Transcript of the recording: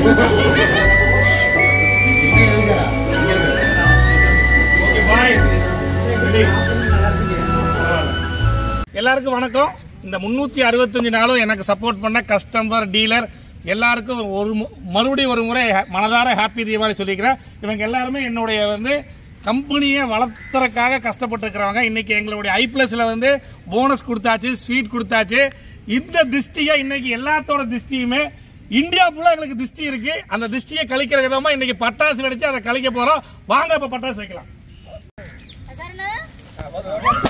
எல்லாருக்கும் வணக்கம் இந்த முன்னூத்தி அறுபத்தஞ்சு நாளும் எனக்கு சப்போர்ட் பண்ண கஸ்டமர் டீலர் எல்லாருக்கும் ஒரு மு- மறுபடியும் ஒரு முறை ஹே- மனதார ஹாப்பி தீபாவளி சொல்லிக்கிறேன் இவங்க எல்லாருமே என்னுடைய வந்து கம்பெனியை வளர்த்துறதுக்காக கஷ்டப்பட்டு இருக்கிறவங்க இன்னைக்கு எங்களுடைய ஐ பிளஸ்ல வந்து போனஸ் கொடுத்தாச்சு ஸ்வீட் கொடுத்தாச்சு இந்த திஷ்டியை இன்னைக்கு எல்லாத்தோட திஷ்டியுமே இந்தியா ஃபுல்லா எங்களுக்கு திஷ்டி இருக்கு அந்த திஷ்டியை கழிக்கிற விதமா இன்னைக்கு பட்டாசு வெடிச்சு அதை கழிக்க போறோம் வாங்க இப்ப பட்டாசு வைக்கலாம் சரணு